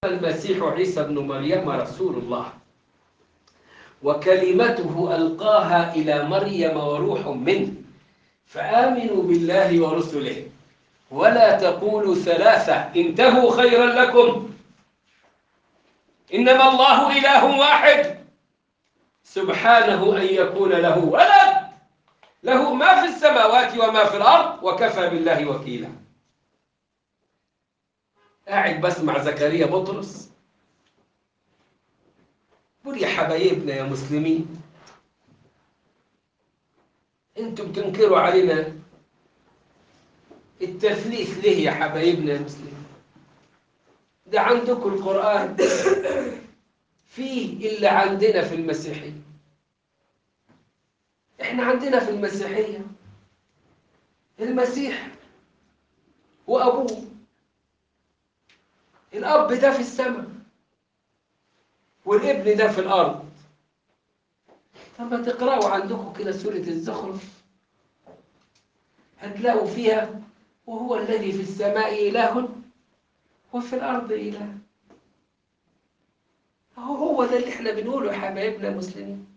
المسيح عيسى بن مريم رسول الله وكلمته ألقاها إلى مريم وروح منه فآمنوا بالله ورسله ولا تقولوا ثلاثة انتهوا خيرا لكم إنما الله إله واحد سبحانه أن يكون له ولد له ما في السماوات وما في الأرض وكفى بالله وكيلا قاعد بسمع زكريا بطرس قول يا حبايبنا يا مسلمين انتم بتنكروا علينا التثليث ليه يا حبايبنا يا مسلمين ده عندكم القرآن فيه إلا عندنا في المسيحية احنا عندنا في المسيحية المسيح وأبوه الأب ده في السماء والابن ده في الأرض طب ما تقرأوا عندكم كده سورة الزخرف هتلاقوا فيها وهو الذي في السماء إله وفي الأرض إله هو هو ده اللي احنا بنقوله يا حبايبنا المسلمين